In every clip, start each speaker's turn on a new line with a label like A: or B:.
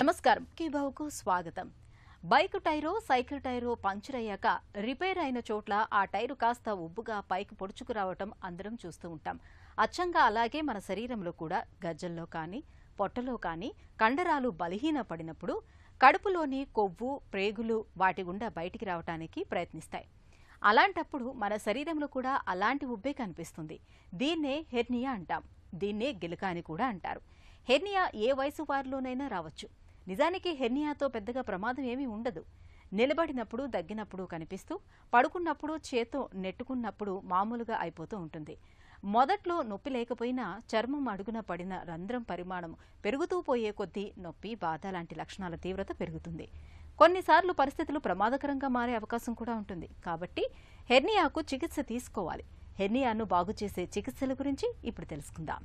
A: నమస్కారం కీబావుకు స్వాగతం బైక్ టైరో సైకిల్ టైరో పంచర్ అయ్యాక రిపేర్ అయిన చోట్ల ఆ టైరు కాస్త ఉబ్బుగా పైకి పొడుచుకు రావటం అందరం చూస్తూ ఉంటాం అచ్చంగా అలాగే మన శరీరంలో కూడా గజ్జల్లో కానీ పొట్టలో కానీ కండరాలు బలహీనపడినప్పుడు కడుపులోని కొవ్వు ప్రేగులు వాటి గుండా బయటికి రావటానికి ప్రయత్నిస్తాయి అలాంటప్పుడు మన శరీరంలో కూడా అలాంటి ఉబ్బే కనిపిస్తుంది దీన్నే హెర్నియా అంటాం దీన్నే గిలక అని కూడా అంటారు హెర్నియా ఏ వయసు వారిలోనైనా రావచ్చు నిజానికి హెర్నియాతో పెద్దగా ప్రమాదం ఏమీ ఉండదు నిలబడినప్పుడు దగ్గినప్పుడు కనిపిస్తూ పడుకున్నప్పుడు చేతో నెట్టుకున్నప్పుడు మామూలుగా అయిపోతూ ఉంటుంది మొదట్లో నొప్పి లేకపోయినా చర్మం అడుగున పడిన రంధ్రం పరిమాణం పెరుగుతూ పోయే కొద్దీ నొప్పి బాధ లాంటి లక్షణాల తీవ్రత పెరుగుతుంది కొన్నిసార్లు పరిస్థితులు ప్రమాదకరంగా మారే అవకాశం కూడా ఉంటుంది కాబట్టి హెర్నియాకు చికిత్స తీసుకోవాలి హెర్నియాను బాగు చేసే చికిత్సల గురించి ఇప్పుడు తెలుసుకుందాం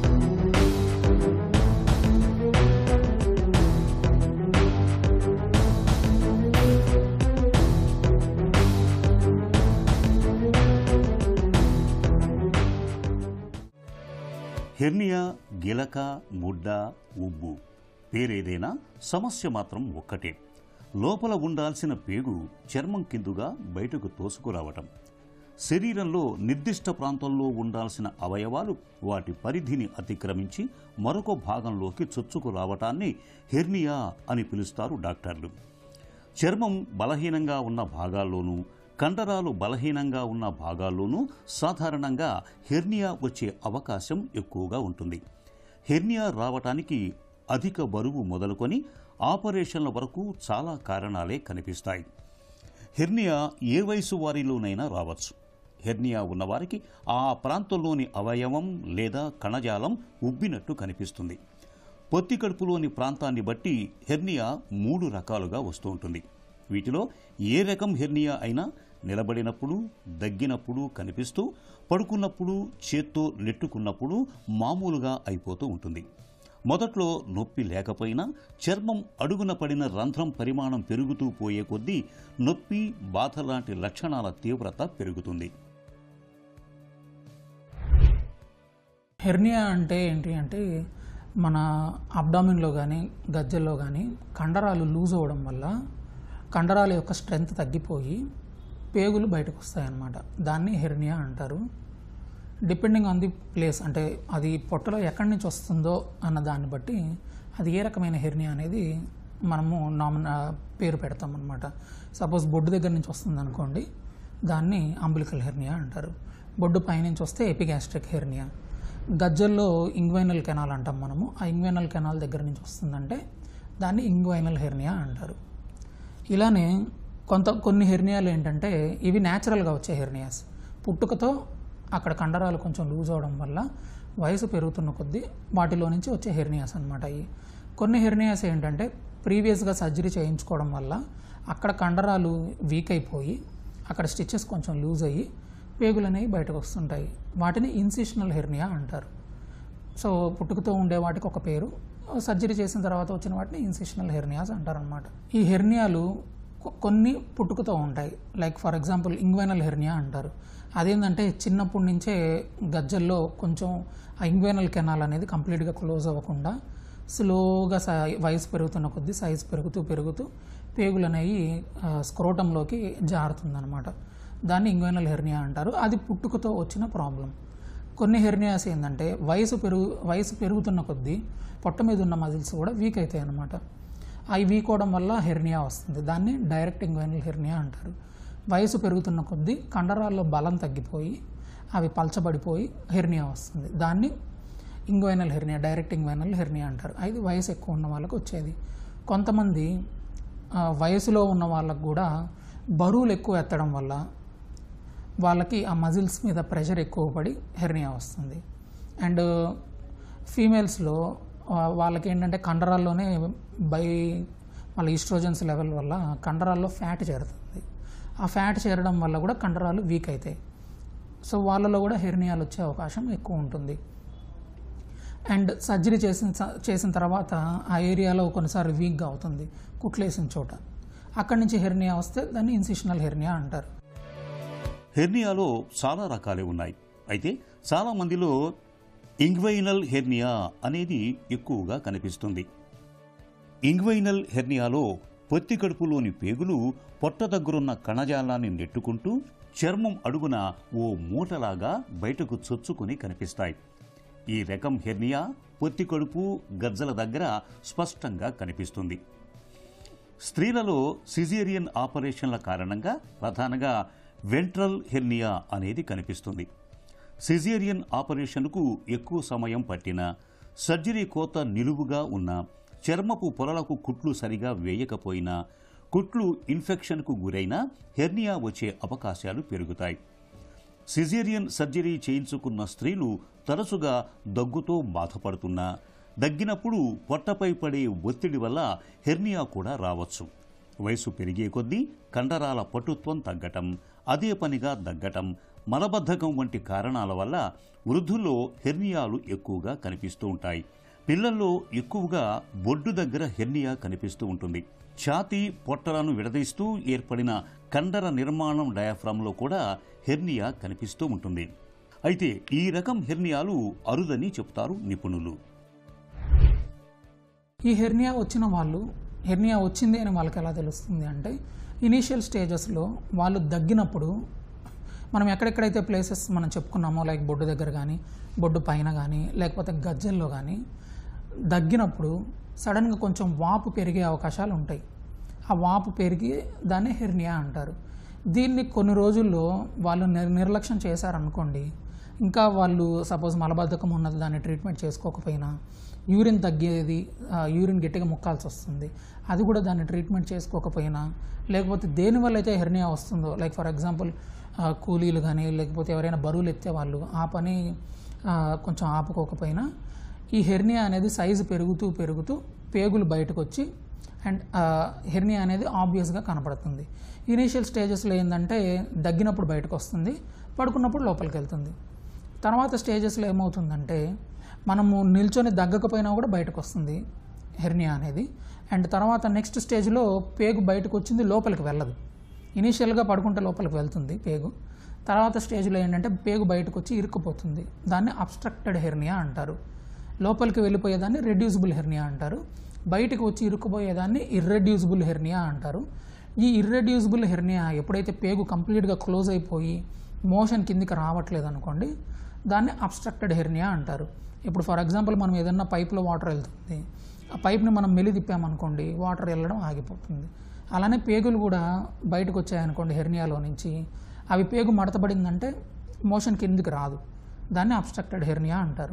B: హెర్నియా గిలక ముడ్డ ఉబ్బు పేరేదైనా సమస్య మాత్రం ఒక్కటే లోపల ఉండాల్సిన పేగు చర్మం కిందుగా బయటకు తోసుకురావటం శరీరంలో నిర్దిష్ట ప్రాంతంలో ఉండాల్సిన అవయవాలు వాటి పరిధిని అతిక్రమించి మరొక భాగంలోకి చొచ్చుకు రావటాన్ని హెర్నియా అని పిలుస్తారు డాక్టర్లు చర్మం బలహీనంగా ఉన్న భాగాల్లోనూ కండరాలు బలహీనంగా ఉన్న భాగాల్లోనూ సాధారణంగా హెర్నియా వచ్చే అవకాశం ఎక్కువగా ఉంటుంది హెర్నియా రావటానికి అధిక బరువు మొదలుకొని ఆపరేషన్ల వరకు చాలా కారణాలే కనిపిస్తాయి హెర్నియా ఏ వయసు వారిలోనైనా రావచ్చు హెర్నియా ఉన్నవారికి ఆ ప్రాంతంలోని అవయవం లేదా కణజాలం ఉబ్బినట్టు కనిపిస్తుంది పొత్తి కడుపులోని ప్రాంతాన్ని బట్టి హెర్నియా మూడు రకాలుగా వస్తూ ఉంటుంది వీటిలో ఏ రకం హెర్నియా అయినా నిలబడినప్పుడు దగ్గినప్పుడు కనిపిస్తూ పడుకున్నప్పుడు చేత్తో నెట్టుకున్నప్పుడు మామూలుగా అయిపోతూ ఉంటుంది మొదట్లో నొప్పి లేకపోయినా చర్మం అడుగున పడిన రంధ్రం పరిమాణం పెరుగుతూ పోయే కొద్దీ నొప్పి బాధ లాంటి లక్షణాల తీవ్రత పెరుగుతుంది
C: హెర్నియా అంటే ఏంటి అంటే మన అబ్డామిన్లో కానీ గజ్జల్లో కానీ కండరాలు లూజ్ అవ్వడం వల్ల కండరాల యొక్క స్ట్రెంగ్త్ తగ్గిపోయి పేగులు బయటకు వస్తాయన్నమాట దాన్ని హెర్నియా అంటారు డిపెండింగ్ ఆన్ ది ప్లేస్ అంటే అది పొట్టలో ఎక్కడి నుంచి వస్తుందో అన్న దాన్ని బట్టి అది ఏ రకమైన హెర్నియా అనేది మనము నామిన పేరు పెడతాం అనమాట సపోజ్ బొడ్డు దగ్గర నుంచి వస్తుంది అనుకోండి దాన్ని అంబులికల్ హెర్నియా అంటారు బొడ్డు పైనుంచి వస్తే ఎపిగాస్ట్రిక్ హెర్నియా గజ్జల్లో ఇంగ్వైనల్ కెనాల్ అంటాం మనము ఆ ఇంగ్వైనల్ కెనాల్ దగ్గర నుంచి వస్తుందంటే దాన్ని ఇంగ్వైనల్ హెర్నియా అంటారు ఇలానే కొంత కొన్ని హెర్నియాలు ఏంటంటే ఇవి న్యాచురల్గా వచ్చే హెర్నియాస్ పుట్టుకతో అక్కడ కండరాలు కొంచెం లూజ్ అవడం వల్ల వయసు పెరుగుతున్న కొద్దీ వాటిలో నుంచి వచ్చే హెర్నియాస్ అనమాట ఇవి కొన్ని హెర్నియాస్ ఏంటంటే ప్రీవియస్గా సర్జరీ చేయించుకోవడం వల్ల అక్కడ కండరాలు వీక్ అయిపోయి అక్కడ స్టిచెస్ కొంచెం లూజ్ అయ్యి పేగులు అనేవి బయటకు వస్తుంటాయి వాటిని ఇన్సిషనల్ హెర్నియా అంటారు సో పుట్టుకతో ఉండే వాటికి ఒక పేరు సర్జరీ చేసిన తర్వాత వచ్చిన వాటిని ఇన్సిషనల్ హెర్నియాస్ అంటారనమాట ఈ హెర్నియాలు కొ- కొన్ని పుట్టుకతో ఉంటాయి like for example inguinal hernia అంటారు అదేంటంటే చిన్నప్పటి నుంచే గజ్జల్లో కొంచెం ఆ ఇంగ్వైనల్ కెనాల్ అనేది కంప్లీట్గా క్లోజ్ అవ్వకుండా స్లోగా సై వయసు పెరుగుతున్న కొద్దీ సైజు పెరుగుతూ పెరుగుతూ పేగులు అనేవి స్క్రోటంలోకి జారుతుందన్నమాట దాన్ని ఇంగ్వైనల్ హెర్నియా అంటారు అది పుట్టుకతో వచ్చిన ప్రాబ్లం కొన్ని హెర్నియాస్ ఏంటంటే వయసు పెరుగు వయసు పెరుగుతున్న కొద్దీ పొట్ట మీద ఉన్న మజిల్స్ కూడా వీక్ అవుతాయి అన్నమాట అవి వీక్ అవడం వల్ల హెర్నియా వస్తుంది దాన్ని డైరెక్ట్ ఇంగ్వైనల్ హెర్నియా అంటారు వయసు పెరుగుతున్న కొద్దీ కండరాల్లో బలం తగ్గిపోయి అవి పలచబడిపోయి హెర్నియా వస్తుంది దాన్ని inguinal hernia direct inguinal hernia అంటారు అది వయసు ఎక్కువ ఉన్న వాళ్ళకి వచ్చేది కొంతమంది ఆ, వయసులో ఉన్న వాళ్ళకు కూడా బరువులు ఎక్కువ ఎత్తడం వల్ల వాళ్ళకి ఆ మజిల్స్ మీద ప్రెషర్ ఎక్కువ పడి హెర్నియా వస్తుంది అండ్ ఫీమేల్స్లో వాళ్ళకి ఏంటంటే కండరాల్లోనే బై వాళ్ళ ఈస్ట్రోజన్స్ లెవెల్ వల్ల కండరాల్లో ఫ్యాట్ చేరుతుంది ఆ ఫ్యాట్ చేరడం వల్ల కూడా కండరాలు వీక్ అవుతాయి సో వాళ్ళలో కూడా హెర్నియాలు వచ్చే అవకాశం ఎక్కువ ఉంటుంది అండ్ సర్జరీ చేసిన చేసిన తర్వాత ఆ ఏరియాలో కొన్నిసార్లు వీక్గా అవుతుంది కుట్లేసిన చోట అక్కడి నుంచి హెర్నియా వస్తే దాన్ని ఇన్సిషనల్ హెర్నియా అంటారు
B: హెర్నియాలో చాలా రకాలే ఉన్నాయి అయితే చాలా మందిలో ఇంగ్వైనల్ హెర్నియా అనేది ఎక్కువగా కనిపిస్తుంది ఇంగ్వైనల్ హెర్నియాలో పొత్తి కడుపులోని పేగులు పొట్ట దగ్గరున్న కణజాలాన్ని నెట్టుకుంటూ చర్మం అడుగున ఓ మూటలాగా బయటకు చొచ్చుకుని కనిపిస్తాయి ఈ రకం హెర్నియా పొత్తి కడుపు గజ్జల దగ్గర స్పష్టంగా కనిపిస్తుంది స్త్రీలలో సిజేరియన్ ఆపరేషన్ల కారణంగా ప్రధానంగా వెంట్రల్ హెర్నియా అనేది కనిపిస్తుంది సిజేరియన్ ఆపరేషన్కు ఎక్కువ సమయం పట్టిన సర్జరీ కోత నిలువుగా ఉన్న చర్మపు పొరలకు కుట్లు సరిగా వేయకపోయినా కుట్లు ఇన్ఫెక్షన్కు గురైన హెర్నియా వచ్చే అవకాశాలు పెరుగుతాయి సిజేరియన్ సర్జరీ చేయించుకున్న స్త్రీలు తరచుగా దగ్గుతో బాధపడుతున్నా దగ్గినప్పుడు పొట్టపై పడే ఒత్తిడి వల్ల హెర్నియా కూడా రావచ్చు వయసు పెరిగే కొద్దీ కండరాల పటుత్వం తగ్గటం అదే పనిగా దగ్గటం మలబద్ధకం వంటి కారణాల వల్ల వృద్ధుల్లో హెర్నియాలు ఎక్కువగా కనిపిస్తూ ఉంటాయి పిల్లల్లో ఎక్కువగా బొడ్డు దగ్గర హెర్నియా కనిపిస్తూ ఉంటుంది ఛాతీ పొట్టలను విడదీస్తూ ఏర్పడిన కండర నిర్మాణం డయాఫ్రామ్లో కూడా హెర్నియా కనిపిస్తూ ఉంటుంది అయితే ఈ రకం హెర్నియాలు అరుదని చెప్తారు నిపుణులు
C: ఈ హెర్నియా వచ్చిన వాళ్ళు హెర్నియా వచ్చింది అని వాళ్ళకి ఎలా తెలుస్తుంది అంటే ఇనీషియల్ స్టేజెస్లో వాళ్ళు దగ్గినప్పుడు మనం ఎక్కడెక్కడైతే ప్లేసెస్ మనం చెప్పుకున్నామో లైక్ బొడ్డు దగ్గర కానీ బొడ్డు పైన కానీ లేకపోతే గజ్జల్లో కానీ దగ్గినప్పుడు సడన్గా కొంచెం వాపు పెరిగే అవకాశాలు ఉంటాయి ఆ వాపు పెరిగి దాన్ని హెర్నియా అంటారు దీన్ని కొన్ని రోజుల్లో వాళ్ళు నిర్ నిర్లక్ష్యం చేశారనుకోండి ఇంకా వాళ్ళు సపోజ్ మలబద్ధకం ఉన్నది దాన్ని ట్రీట్మెంట్ చేసుకోకపోయినా యూరిన్ తగ్గేది ఆ, యూరిన్ గట్టిగా ముక్కాల్సి వస్తుంది అది కూడా దాన్ని ట్రీట్మెంట్ చేసుకోకపోయినా లేకపోతే దేనివల్ల అయితే హెర్నియా వస్తుందో లైక్ ఫర్ ఎగ్జాంపుల్ కూలీలు కానీ లేకపోతే ఎవరైనా బరువులు ఎత్తే వాళ్ళు ఆ పని ఆ, కొంచెం ఆపుకోకపోయినా ఈ హెర్నియా అనేది సైజు పెరుగుతూ పెరుగుతూ పేగులు బయటకు వచ్చి అండ్ హెర్నియా అనేది ఆబ్వియస్గా కనపడుతుంది ఇనీషియల్ స్టేజెస్లో ఏంటంటే దగ్గినప్పుడు బయటకు వస్తుంది పడుకున్నప్పుడు లోపలికి వెళ్తుంది తర్వాత స్టేజెస్లో ఏమవుతుందంటే మనము నిల్చొని దగ్గకపోయినా కూడా బయటకు వస్తుంది హెర్నియా అనేది అండ్ తర్వాత నెక్స్ట్ స్టేజ్లో పేగు బయటకు వచ్చింది లోపలికి వెళ్ళదు ఇనీషియల్గా పడుకుంటే లోపలికి వెళ్తుంది పేగు తర్వాత స్టేజ్లో ఏంటంటే పేగు బయటకు వచ్చి ఇరుక్కుపోతుంది దాన్ని అబ్స్ట్రక్టెడ్ హెర్నియా అంటారు లోపలికి వెళ్ళిపోయేదాన్ని రెడ్యూసిబుల్ హెర్నియా అంటారు బయటకు వచ్చి ఇరుక్కుపోయేదాన్ని ఇర్రెడ్యూసిబుల్ హెర్నియా అంటారు ఈ ఇర్రెడ్యూసిబుల్ హెర్నియా ఎప్పుడైతే పేగు కంప్లీట్గా క్లోజ్ అయిపోయి మోషన్ కిందికి రావట్లేదు అనుకోండి దాన్ని అబ్స్ట్రక్టెడ్ హెర్నియా అంటారు ఇప్పుడు ఫర్ ఎగ్జాంపుల్ మనం ఏదన్నా పైప్లో వాటర్ వెళ్తుంది ఆ పైప్ని మనం మెలి తిప్పామనుకోండి వాటర్ వెళ్ళడం ఆగిపోతుంది అలానే పేగులు కూడా బయటకు వచ్చాయనుకోండి హెర్నియాలో నుంచి అవి పేగు మడతబడిందంటే మోషన్ కిందికి రాదు దాన్ని అబ్స్ట్రక్టెడ్ హెర్నియా అంటారు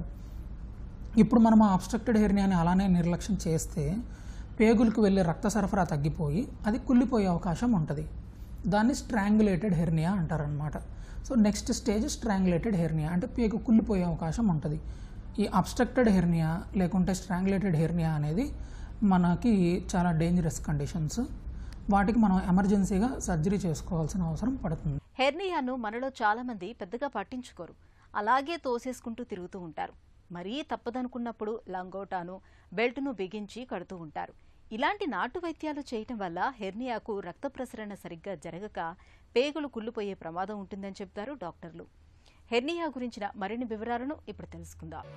C: ఇప్పుడు మనం ఆ అబ్స్ట్రక్టెడ్ హెర్నియాని అలానే నిర్లక్ష్యం చేస్తే పేగులకు వెళ్ళే రక్త సరఫరా తగ్గిపోయి అది కుళ్ళిపోయే అవకాశం ఉంటుంది దాన్ని స్ట్రాంగులేటెడ్ హెర్నియా అంటారనమాట so next stage strangulated hernia అంటే పేగు కుళ్ళిపోయే అవకాశం ఉంటుంది ఈ అబ్స్ట్రక్టెడ్ హెర్నియా లేకుంటే స్ట్రాంగులేటెడ్ హెర్నియా అనేది మనకి చాలా డేంజరస్ కండిషన్స్ వాటికి మనం ఎమర్జెన్సీగా సర్జరీ చేసుకోవాల్సిన అవసరం పడుతుంది
A: హెర్నియాను మనలో చాలా మంది పెద్దగా పట్టించుకోరు అలాగే తోసేసుకుంటూ తిరుగుతూ ఉంటారు మరీ తప్పదనుకున్నప్పుడు లంగోటాను బెల్ట్ను బిగించి కడుతూ ఉంటారు ఇలాంటి నాటు వైద్యాలు చేయటం వల్ల హెర్నియాకు రక్త ప్రసరణ సరిగ్గా జరగక పేగులు కుళ్ళిపోయే ప్రమాదం ఉంటుందని చెప్తారు డాక్టర్లు హెర్నియా గురించిన మరిన్ని వివరాలను ఇప్పుడు తెలుసుకుందాం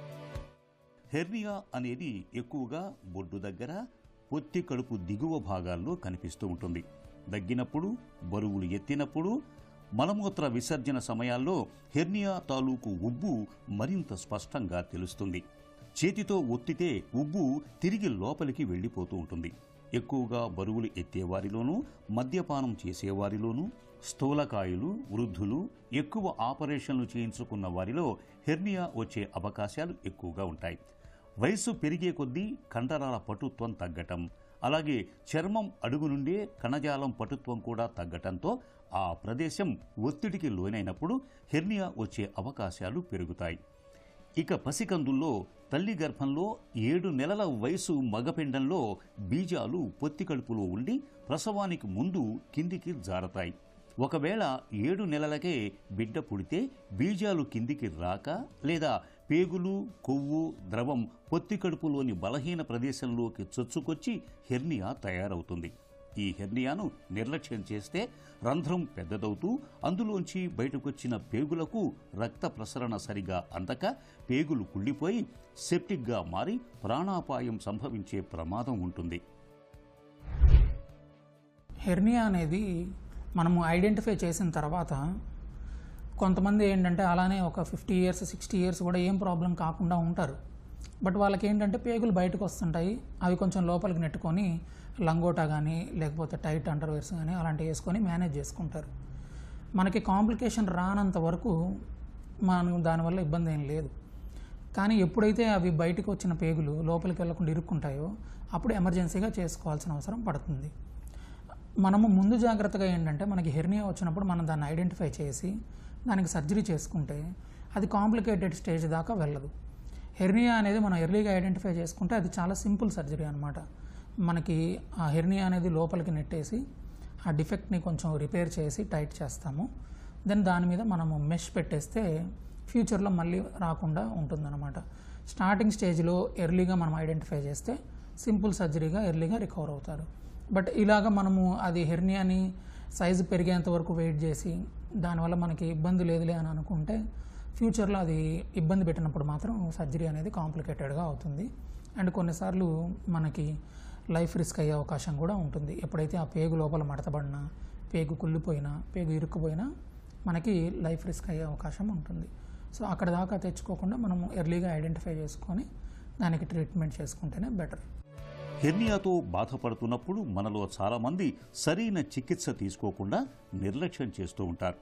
B: హెర్నియా అనేది ఎక్కువగా బొడ్డు దగ్గర పొత్తి కడుపు దిగువ భాగాల్లో కనిపిస్తూ ఉంటుంది దగ్గినప్పుడు బరువులు ఎత్తినప్పుడు మలమూత్ర విసర్జన సమయాల్లో హెర్నియా తాలూకు ఉబ్బు మరింత స్పష్టంగా తెలుస్తుంది చేతితో ఒత్తితే ఉబ్బు తిరిగి లోపలికి వెళ్ళిపోతూ ఉంటుంది ఎక్కువగా బరువులు ఎత్తేవారిలోనూ మద్యపానం చేసేవారిలోనూ స్థూలకాయులు వృద్ధులు ఎక్కువ ఆపరేషన్లు చేయించుకున్న వారిలో హెర్నియా వచ్చే అవకాశాలు ఎక్కువగా ఉంటాయి వయసు పెరిగే కొద్దీ కండరాల పటుత్వం తగ్గటం అలాగే చర్మం అడుగు నుండే కణజాలం పటుత్వం కూడా తగ్గటంతో ఆ ప్రదేశం ఒత్తిడికి లోనైనప్పుడు హెర్నియా వచ్చే అవకాశాలు పెరుగుతాయి ఇక పసికందుల్లో తల్లి గర్భంలో ఏడు నెలల వయసు మగపిండంలో బీజాలు పొత్తి కడుపులో ఉండి ప్రసవానికి ముందు కిందికి జారతాయి ఒకవేళ ఏడు నెలలకే బిడ్డ పుడితే బీజాలు కిందికి రాక లేదా పేగులు కొవ్వు ద్రవం పొత్తి కడుపులోని బలహీన ప్రదేశంలోకి చొచ్చుకొచ్చి హెర్నియా తయారవుతుంది ఈ హెర్నియాను నిర్లక్ష్యం చేస్తే రంధ్రం పెద్దదవుతూ అందులోంచి బయటకొచ్చిన పేగులకు రక్త ప్రసరణ సరిగా అందక పేగులు కుళ్ళిపోయి సెప్టిక్గా మారి ప్రాణాపాయం సంభవించే ప్రమాదం ఉంటుంది
C: హెర్నియా అనేది మనము ఐడెంటిఫై చేసిన తర్వాత కొంతమంది ఏంటంటే అలానే ఒక ఫిఫ్టీ ఇయర్స్ సిక్స్టీ ఇయర్స్ కూడా ఏం ప్రాబ్లం కాకుండా ఉంటారు బట్ వాళ్ళకి ఏంటంటే పేగులు బయటకు వస్తుంటాయి అవి కొంచెం లోపలికి నెట్టుకొని లంగోటా కానీ లేకపోతే టైట్ అండర్వేర్స్ కానీ అలాంటివి వేసుకొని మేనేజ్ చేసుకుంటారు మనకి కాంప్లికేషన్ రానంత వరకు మనం దానివల్ల ఇబ్బంది ఏం లేదు కానీ ఎప్పుడైతే అవి బయటకు వచ్చిన పేగులు లోపలికి వెళ్లకుండా ఇరుక్కుంటాయో అప్పుడు ఎమర్జెన్సీగా చేసుకోవాల్సిన అవసరం పడుతుంది మనము ముందు జాగ్రత్తగా ఏంటంటే మనకి హెర్నియా వచ్చినప్పుడు మనం దాన్ని ఐడెంటిఫై చేసి దానికి సర్జరీ చేసుకుంటే అది కాంప్లికేటెడ్ స్టేజ్ దాకా వెళ్ళదు హెర్నియా అనేది మనం ఎర్లీగా ఐడెంటిఫై చేసుకుంటే అది చాలా సింపుల్ సర్జరీ అనమాట మనకి ఆ హెర్నియా అనేది లోపలికి నెట్టేసి ఆ డిఫెక్ట్ని కొంచెం రిపేర్ చేసి టైట్ చేస్తాము దెన్ దాని మీద మనము మెష్ పెట్టేస్తే ఫ్యూచర్లో మళ్ళీ రాకుండా ఉంటుందన్నమాట స్టార్టింగ్ స్టేజ్లో ఎర్లీగా మనం ఐడెంటిఫై చేస్తే సింపుల్ సర్జరీగా ఎర్లీగా రికవర్ అవుతారు బట్ ఇలాగ మనము అది హెర్నియాని సైజు పెరిగేంత వరకు వెయిట్ చేసి దానివల్ల మనకి ఇబ్బంది లేదులే అని అనుకుంటే ఫ్యూచర్లో అది ఇబ్బంది పెట్టినప్పుడు మాత్రం సర్జరీ అనేది కాంప్లికేటెడ్గా అవుతుంది అండ్ కొన్నిసార్లు మనకి లైఫ్ రిస్క్ అయ్యే అవకాశం కూడా ఉంటుంది ఎప్పుడైతే ఆ పేగు లోపల మడతబడినా పేగు కుళ్ళిపోయినా పేగు ఇరుక్కుపోయినా మనకి లైఫ్ రిస్క్ అయ్యే అవకాశం ఉంటుంది సో అక్కడ దాకా తెచ్చుకోకుండా మనము ఎర్లీగా ఐడెంటిఫై చేసుకొని దానికి ట్రీట్మెంట్ చేసుకుంటేనే బెటర్
B: హెర్నియాతో బాధపడుతున్నప్పుడు మనలో చాలామంది సరైన చికిత్స తీసుకోకుండా నిర్లక్ష్యం చేస్తూ ఉంటారు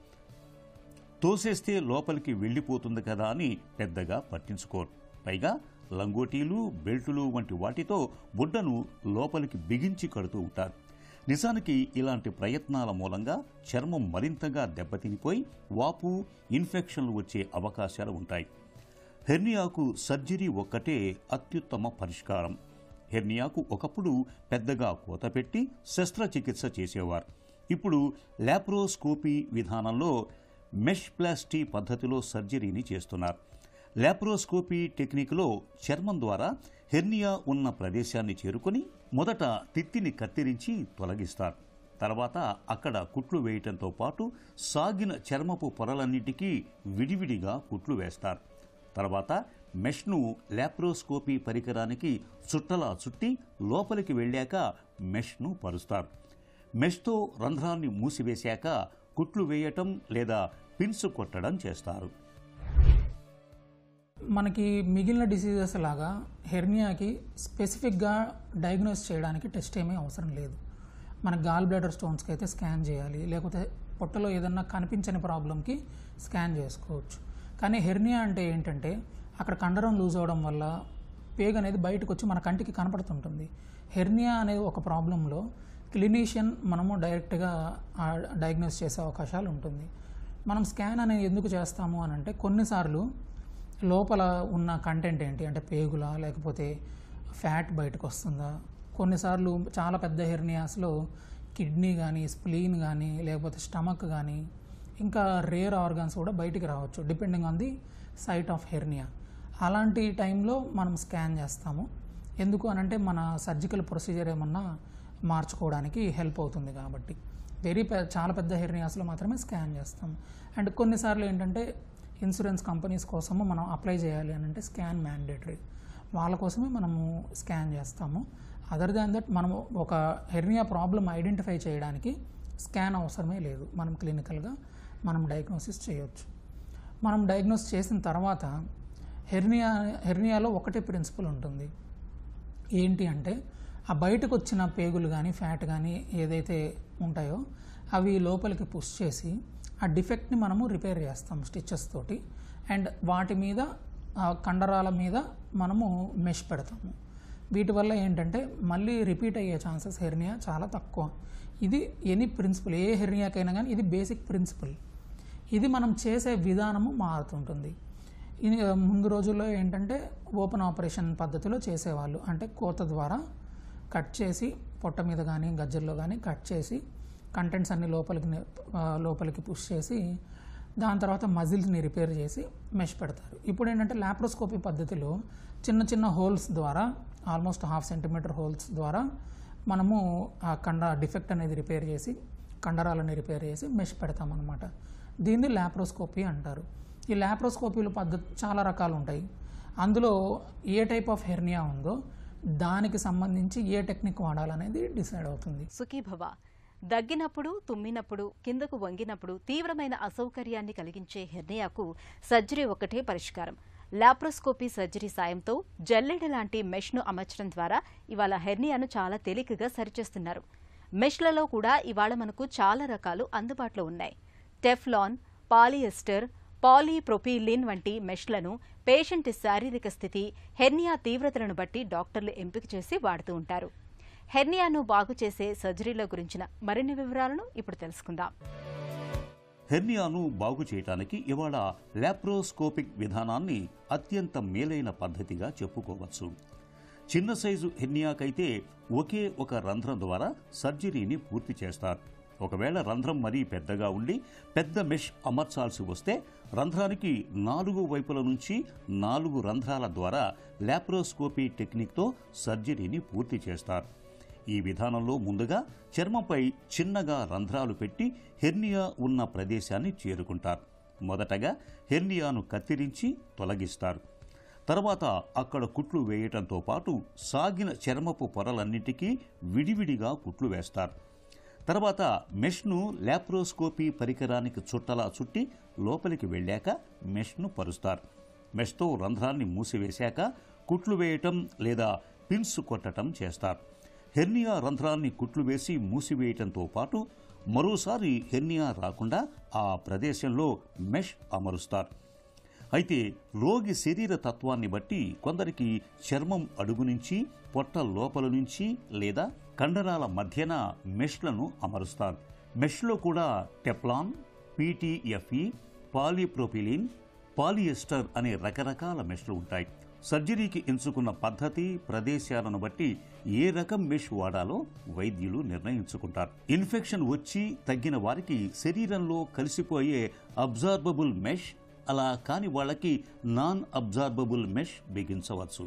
B: తోసేస్తే లోపలికి వెళ్ళిపోతుంది కదా అని పెద్దగా పట్టించుకోరు పైగా లంగోటీలు బెల్టులు వంటి వాటితో బుడ్డను లోపలికి బిగించి కడుతూ ఉంటారు నిజానికి ఇలాంటి ప్రయత్నాల మూలంగా చర్మం మరింతగా దెబ్బతినిపోయి వాపు ఇన్ఫెక్షన్లు వచ్చే అవకాశాలు ఉంటాయి హెర్నియాకు సర్జరీ ఒక్కటే అత్యుత్తమ పరిష్కారం హెర్నియాకు ఒకప్పుడు పెద్దగా కోత పెట్టి శస్త్రచికిత్స చేసేవారు ఇప్పుడు లాప్రోస్కోపీ విధానంలో మెష్ ప్లాస్టీ పద్ధతిలో సర్జరీని చేస్తున్నారు లాప్రోస్కోపీ టెక్నిక్లో చర్మం ద్వారా హెర్నియా ఉన్న ప్రదేశాన్ని చేరుకొని మొదట తిత్తిని కత్తిరించి తొలగిస్తారు తర్వాత అక్కడ కుట్లు వేయటంతో పాటు సాగిన చర్మపు పొరలన్నిటికీ విడివిడిగా కుట్లు వేస్తారు తర్వాత మెష్ను లాప్రోస్కోపీ పరికరానికి చుట్టలా చుట్టి లోపలికి వెళ్ళాక మెష్ను పరుస్తారు మెష్తో రంధ్రాన్ని మూసివేశాక కుట్లు వేయటం లేదా పిన్స్ కొట్టడం చేస్తారు
C: మనకి మిగిలిన డిసీజెస్ లాగా హెర్నియాకి స్పెసిఫిక్గా డయాగ్నోస్ చేయడానికి టెస్ట్ ఏమీ అవసరం లేదు మన గాల్ బ్లాడర్ స్టోన్స్కి అయితే స్కాన్ చేయాలి లేకపోతే పొట్టలో ఏదన్నా కనిపించని ప్రాబ్లంకి స్కాన్ చేసుకోవచ్చు కానీ హెర్నియా అంటే ఏంటంటే అక్కడ కండరం లూజ్ అవడం వల్ల పేగ్ అనేది బయటకు వచ్చి మన కంటికి కనపడుతుంటుంది హెర్నియా అనేది ఒక ప్రాబ్లంలో క్లినీషియన్ మనము డైరెక్ట్గా డయాగ్నోస్ చేసే అవకాశాలు ఉంటుంది మనం స్కాన్ అనేది ఎందుకు చేస్తాము అని అంటే కొన్నిసార్లు లోపల ఉన్న కంటెంట్ ఏంటి అంటే పేగుల లేకపోతే ఫ్యాట్ బయటకు వస్తుందా కొన్నిసార్లు చాలా పెద్ద హెర్నియాస్లో కిడ్నీ కానీ స్ప్లీన్ కానీ లేకపోతే స్టమక్ కానీ ఇంకా రేర్ ఆర్గాన్స్ కూడా బయటికి రావచ్చు depending on the site of hernia అలాంటి టైంలో మనం స్కాన్ చేస్తాము ఎందుకు అనంటే మన సర్జికల్ ప్రొసీజర్ ఏమన్నా మార్చుకోవడానికి హెల్ప్ అవుతుంది కాబట్టి వెరీ పె చాలా పెద్ద హెర్నియాస్లో మాత్రమే స్కాన్ చేస్తాం అండ్ కొన్నిసార్లు ఏంటంటే ఇన్సూరెన్స్ కంపెనీస్ కోసము మనం అప్లై చేయాలి అని అంటే స్కాన్ మ్యాండేటరీ వాళ్ళ కోసమే మనము స్కాన్ చేస్తాము అదర్ దాన్ దట్ మనము ఒక హెర్నియా ప్రాబ్లం ఐడెంటిఫై చేయడానికి స్కాన్ అవసరమే లేదు మనం క్లినికల్గా మనం డయాగ్నోసిస్ చేయొచ్చు మనం డయాగ్నోస్ చేసిన తర్వాత హెర్నియా హెర్నియాలో ఒకటే ప్రిన్సిపల్ ఉంటుంది ఏంటి అంటే ఆ బయటకు వచ్చిన పేగులు కానీ ఫ్యాట్ కానీ ఏదైతే ఉంటాయో అవి లోపలికి పుష్ చేసి ఆ డిఫెక్ట్ని మనము రిపేర్ చేస్తాం స్టిచెస్ తోటి అండ్ వాటి మీద ఆ కండరాల మీద మనము మెష్ పెడతాము వీటి వల్ల ఏంటంటే మళ్ళీ రిపీట్ అయ్యే ఛాన్సెస్ హెర్నియా చాలా తక్కువ ఇది ఎనీ ప్రిన్సిపల్ ఏ హెర్నియాకైనా కానీ ఇది బేసిక్ ప్రిన్సిపల్ ఇది మనం చేసే విధానము మారుతుంటుంది ఇది ముందు రోజుల్లో ఏంటంటే ఓపెన్ ఆపరేషన్ పద్ధతిలో చేసేవాళ్ళు అంటే కోత ద్వారా కట్ చేసి పొట్ట మీద కానీ గజ్జల్లో కానీ కట్ చేసి కంటెంట్స్ అన్ని లోపలికి ని- ఆ, లోపలికి పుష్ చేసి దాని తర్వాత మజిల్స్ని రిపేర్ చేసి మెష్ పెడతారు ఇప్పుడు ఏంటంటే లాప్రోస్కోపీ పద్ధతిలో చిన్న చిన్న హోల్స్ ద్వారా ఆల్మోస్ట్ హాఫ్ సెంటీమీటర్ హోల్స్ ద్వారా మనము ఆ కండ డిఫెక్ట్ అనేది రిపేర్ చేసి కండరాలని రిపేర్ చేసి మెష్ పెడతామన్నమాట దీన్ని లాప్రోస్కోపీ అంటారు ఈ లాప్రోస్కోపీల పద్ధతి చాలా రకాలు ఉంటాయి అందులో ఏ టైప్ ఆఫ్ హెర్నియా ఉందో దానికి సంబంధించి ఏ టెక్నిక్ వాడాలనేది డిసైడ్ అవుతుంది
A: సుఖీభవ దగ్గినప్పుడు తుమ్మినప్పుడు కిందకు వంగినప్పుడు తీవ్రమైన అసౌకర్యాన్ని కలిగించే హెర్నియాకు సర్జరీ ఒకటే పరిష్కారం లాప్రోస్కోపీ సర్జరీ సాయంతో జల్లెడ లాంటి మెష్ను అమర్చడం ద్వారా ఇవాళ హెర్నియాను చాలా తేలికగా సరిచేస్తున్నారు మెష్లలో కూడా ఇవాళ మనకు చాలా రకాలు అందుబాటులో ఉన్నాయి టెఫ్లాన్ పాలియెస్టర్ పాలీప్రొపీలిన్ వంటి మెష్లను పేషెంట్ శారీరక స్థితి హెర్నియా తీవ్రతలను బట్టి డాక్టర్లు ఎంపిక చేసి వాడుతూ ఉంటారు హెర్నియాను బాగు చేసే సర్జరీల గురించిన మరిన్ని వివరాలను ఇప్పుడు తెలుసుకుందాం
B: హెర్నియాను బాగు చేయటానికి ఇవాళ లాప్రోస్కోపిక్ విధానాన్ని అత్యంత మేలైన పద్ధతిగా చెప్పుకోవచ్చు చిన్న సైజు హెర్నియాకైతే ఒకే ఒక రంధ్రం ద్వారా సర్జరీని పూర్తి చేస్తారు ఒకవేళ రంధ్రం మరీ పెద్దగా ఉండి పెద్ద మెష్ అమర్చాల్సి వస్తే రంధ్రానికి నాలుగు వైపుల నుంచి నాలుగు రంధ్రాల ద్వారా లాప్రోస్కోపీ టెక్నిక్తో సర్జరీని పూర్తి చేస్తారు ఈ విధానంలో ముందుగా చర్మంపై చిన్నగా రంధ్రాలు పెట్టి హెర్నియా ఉన్న ప్రదేశాన్ని చేరుకుంటారు మొదటగా హెర్నియాను కత్తిరించి తొలగిస్తారు తర్వాత అక్కడ కుట్లు వేయటంతో పాటు సాగిన చర్మపు పొరలన్నిటికీ విడివిడిగా కుట్లు వేస్తారు తర్వాత మెష్ను లాప్రోస్కోపీ పరికరానికి చుట్టలా చుట్టి లోపలికి వెళ్ళాక మెష్ను పరుస్తారు మెష్తో రంధ్రాన్ని మూసివేశాక కుట్లు వేయటం లేదా పిన్స్ కొట్టటం చేస్తారు హెర్నియా రంధ్రాన్ని కుట్లు వేసి మూసివేయటంతో పాటు మరోసారి హెర్నియా రాకుండా ఆ ప్రదేశంలో మెష్ అమరుస్తారు అయితే రోగి శరీర తత్వాన్ని బట్టి కొందరికి చర్మం అడుగు నుంచి పొట్ట లోపల నుంచి లేదా కండరాల మధ్యన మెష్లను అమరుస్తారు మెష్లో కూడా టెప్లాన్ పీటీఎఫ్ఈ పాలీప్రోపిలిన్ పాలియెస్టర్ అనే రకరకాల మెష్లు ఉంటాయి సర్జరీకి ఎంచుకున్న పద్ధతి ప్రదేశాలను బట్టి ఏ రకం మెష్ వాడాలో వైద్యులు నిర్ణయించుకుంటారు ఇన్ఫెక్షన్ వచ్చి తగ్గిన వారికి శరీరంలో కలిసిపోయే అబ్జార్బబుల్ మెష్ అలా కాని వాళ్ళకి నాన్ అబ్జార్బబుల్ మెష్ బిగించవచ్చు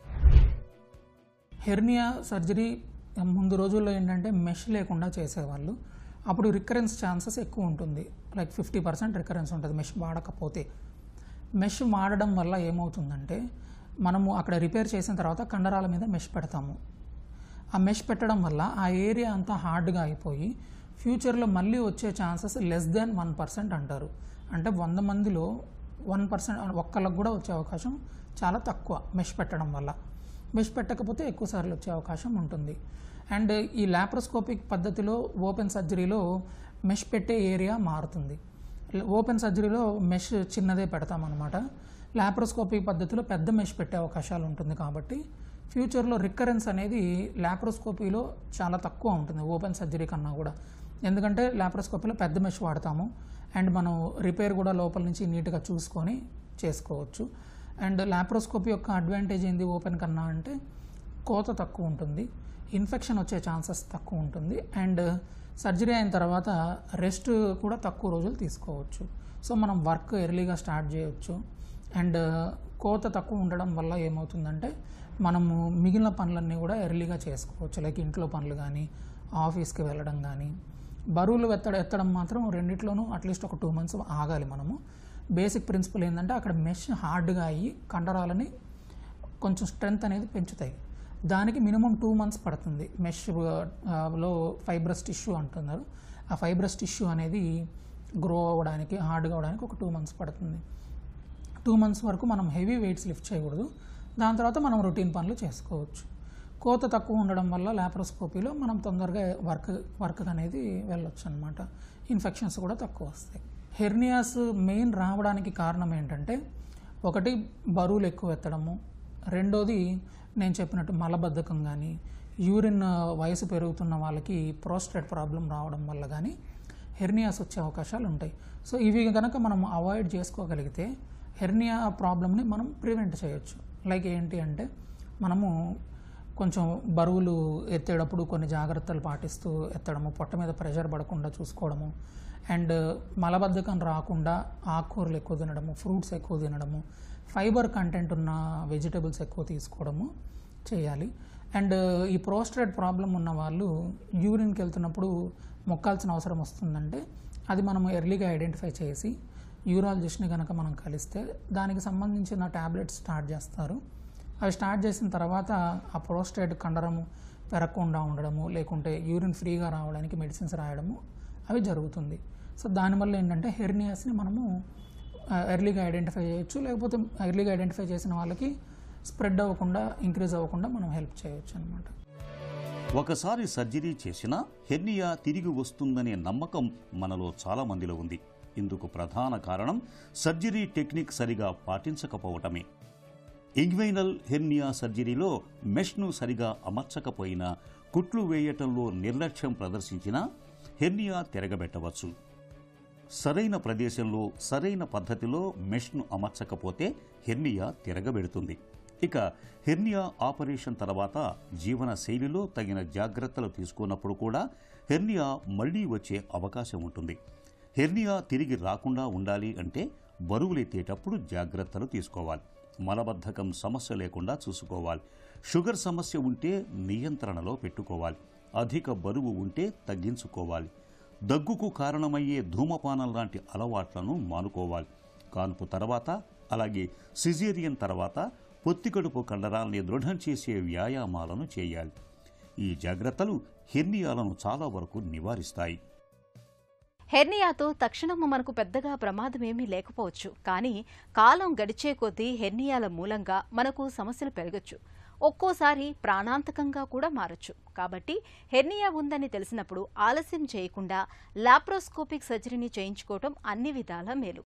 C: హెర్నియా సర్జరీ ముందు రోజుల్లో ఏంటంటే మెష్ లేకుండా చేసేవాళ్ళు అప్పుడు రికరెన్స్ ఛాన్సెస్ ఎక్కువ ఉంటుంది లైక్ ఫిఫ్టీ పర్సెంట్ రికరెన్స్ ఉంటుంది మెష్ వాడకపోతే మెష్ వాడడం వల్ల ఏమవుతుందంటే మనము అక్కడ రిపేర్ చేసిన తర్వాత కండరాల మీద మెష్ పెడతాము ఆ మెష్ పెట్టడం వల్ల ఆ ఏరియా అంతా హార్డ్గా అయిపోయి ఫ్యూచర్లో మళ్ళీ వచ్చే chances less than one percent అంటారు అంటే వంద మందిలో వన్ పర్సెంట్ ఒక్కళ్ళకు కూడా వచ్చే అవకాశం చాలా తక్కువ మెష్ పెట్టడం వల్ల మెష్ పెట్టకపోతే ఎక్కువ సార్లు వచ్చే అవకాశం ఉంటుంది అండ్ ఈ లాప్రోస్కోపిక్ పద్ధతిలో ఓపెన్ సర్జరీలో మెష్ పెట్టే ఏరియా మారుతుంది ఓపెన్ సర్జరీలో మెష్ చిన్నదే పెడతామన్నమాట లాప్రోస్కోపిక్ పద్ధతిలో పెద్ద మెష్ పెట్టే అవకాశాలు ఉంటుంది కాబట్టి ఫ్యూచర్లో రికరెన్స్ అనేది లాప్రోస్కోపీలో చాలా తక్కువ ఉంటుంది ఓపెన్ సర్జరీ కన్నా కూడా ఎందుకంటే లాప్రోస్కోపీలో పెద్ద మెష్ వాడతాము అండ్ మనం రిపేర్ కూడా లోపల నుంచి నీట్గా చూసుకొని చేసుకోవచ్చు అండ్ లాప్రోస్కోపీ యొక్క అడ్వాంటేజ్ ఏంది ఓపెన్ కన్నా అంటే కోత తక్కువ ఉంటుంది ఇన్ఫెక్షన్ వచ్చే ఛాన్సెస్ తక్కువ ఉంటుంది అండ్ సర్జరీ అయిన తర్వాత రెస్ట్ కూడా తక్కువ రోజులు తీసుకోవచ్చు సో మనం వర్క్ ఎర్లీగా స్టార్ట్ చేయొచ్చు అండ్ కోత తక్కువ ఉండడం వల్ల ఏమవుతుందంటే మనము మిగిలిన పనులన్నీ కూడా ఎర్లీగా చేసుకోవచ్చు లైక్ ఇంట్లో పనులు కానీ ఆఫీస్కి వెళ్ళడం కానీ బరువులు ఎత్తడం ఎత్తడం మాత్రం రెండిట్లోనూ అట్లీస్ట్ ఒక టూ మంత్స్ ఆగాలి మనము బేసిక్ ప్రిన్సిపల్ ఏంటంటే అక్కడ మెష్ హార్డ్గా అయ్యి కండరాలని కొంచెం స్ట్రెంగ్త్ అనేది పెంచుతాయి దానికి మినిమం టూ మంత్స్ పడుతుంది మెష్ లో ఫైబ్రస్ టిష్యూ అంటున్నారు ఆ ఫైబ్రస్ టిష్యూ అనేది గ్రో అవ్వడానికి హార్డ్గా అవ్వడానికి ఒక టూ మంత్స్ పడుతుంది టూ మంత్స్ వరకు మనం హెవీ వెయిట్స్ లిఫ్ట్ చేయకూడదు దాని తర్వాత మనం రొటీన్ పనులు చేసుకోవచ్చు కోత తక్కువ ఉండడం వల్ల లాప్రోస్కోపీలో మనం తొందరగా వర్క్ వర్క్ అనేది వెళ్ళొచ్చు అనమాట ఇన్ఫెక్షన్స్ కూడా తక్కువ వస్తాయి హెర్నియాస్ మెయిన్ రావడానికి కారణం ఏంటంటే ఒకటి బరువులు ఎక్కువ ఎత్తడము రెండోది నేను చెప్పినట్టు మలబద్ధకం కానీ యూరిన్ వయసు పెరుగుతున్న వాళ్ళకి ప్రోస్టేట్ ప్రాబ్లం రావడం వల్ల కానీ హెర్నియాస్ వచ్చే అవకాశాలు ఉంటాయి సో ఇవి కనుక మనం అవాయిడ్ చేసుకోగలిగితే హెర్నియా ప్రాబ్లమ్ని మనం ప్రివెంట్ చేయొచ్చు లైక్ ఏంటి అంటే మనము కొంచెం బరువులు ఎత్తేటప్పుడు కొన్ని జాగ్రత్తలు పాటిస్తూ ఎత్తడము పొట్ట మీద ప్రెషర్ పడకుండా చూసుకోవడము అండ్ మలబద్ధకం రాకుండా ఆకుకూరలు ఎక్కువ తినడము ఫ్రూట్స్ ఎక్కువ తినడము ఫైబర్ కంటెంట్ ఉన్న వెజిటబుల్స్ ఎక్కువ తీసుకోవడము చేయాలి అండ్ ఈ ప్రోస్ట్రేట్ ప్రాబ్లం ఉన్న వాళ్ళు యూరిన్కి వెళ్తున్నప్పుడు మొక్కాల్సిన అవసరం వస్తుందంటే అది మనం ఎర్లీగా ఐడెంటిఫై చేసి యూరాలజిస్ట్ని కనుక మనం కలిస్తే దానికి సంబంధించిన ట్యాబ్లెట్స్ స్టార్ట్ చేస్తారు అవి స్టార్ట్ చేసిన తర్వాత ఆ ప్రోస్టేట్ కండరము పెరగకుండా ఉండడము లేకుంటే యూరిన్ ఫ్రీగా రావడానికి మెడిసిన్స్ రాయడము అవి జరుగుతుంది సో దానివల్ల ఏంటంటే హెర్నియాస్ని మనము ఎర్లీగా ఐడెంటిఫై చేయొచ్చు లేకపోతే ఎర్లీగా ఐడెంటిఫై చేసిన వాళ్ళకి స్ప్రెడ్ అవ్వకుండా ఇంక్రీజ్ అవ్వకుండా మనం హెల్ప్ చేయొచ్చు అనమాట
B: ఒకసారి సర్జరీ చేసినా హెర్నియా తిరిగి వస్తుందనే నమ్మకం మనలో చాలా మందిలో ఉంది ఇందుకు ప్రధాన కారణం సర్జరీ టెక్నిక్ సరిగా పాటించకపోవటమే ఇంగ్వైనల్ హెర్నియా సర్జరీలో మెష్ను సరిగా అమర్చకపోయినా కుట్లు వేయటంలో నిర్లక్ష్యం ప్రదర్శించినా హెర్నియా తిరగబెట్టవచ్చు సరైన ప్రదేశంలో సరైన పద్ధతిలో మెష్ను అమర్చకపోతే హెర్నియా తిరగబెడుతుంది ఇక హెర్నియా ఆపరేషన్ తర్వాత జీవన శైలిలో తగిన జాగ్రత్తలు తీసుకున్నప్పుడు కూడా హెర్నియా మళ్లీ వచ్చే అవకాశం ఉంటుంది హెర్నియా తిరిగి రాకుండా ఉండాలి అంటే బరువులెత్తేటప్పుడు జాగ్రత్తలు తీసుకోవాలి మలబద్ధకం సమస్య లేకుండా చూసుకోవాలి షుగర్ సమస్య ఉంటే నియంత్రణలో పెట్టుకోవాలి అధిక బరువు ఉంటే తగ్గించుకోవాలి దగ్గుకు కారణమయ్యే ధూమపానం లాంటి అలవాట్లను మానుకోవాలి కాన్పు తర్వాత అలాగే సిజేరియన్ తర్వాత పొత్తికడుపు కండరాల్ని దృఢం చేసే వ్యాయామాలను చేయాలి ఈ జాగ్రత్తలు హెర్నియాలను చాలా వరకు నివారిస్తాయి
A: హెర్నియాతో తక్షణం మనకు పెద్దగా ప్రమాదమేమీ లేకపోవచ్చు కానీ కాలం గడిచే కొద్దీ హెర్నియాల మూలంగా మనకు సమస్యలు పెరగచ్చు ఒక్కోసారి ప్రాణాంతకంగా కూడా మారచ్చు కాబట్టి హెర్నియా ఉందని తెలిసినప్పుడు ఆలస్యం చేయకుండా లాప్రోస్కోపిక్ సర్జరీని చేయించుకోవటం అన్ని విధాలా మేలు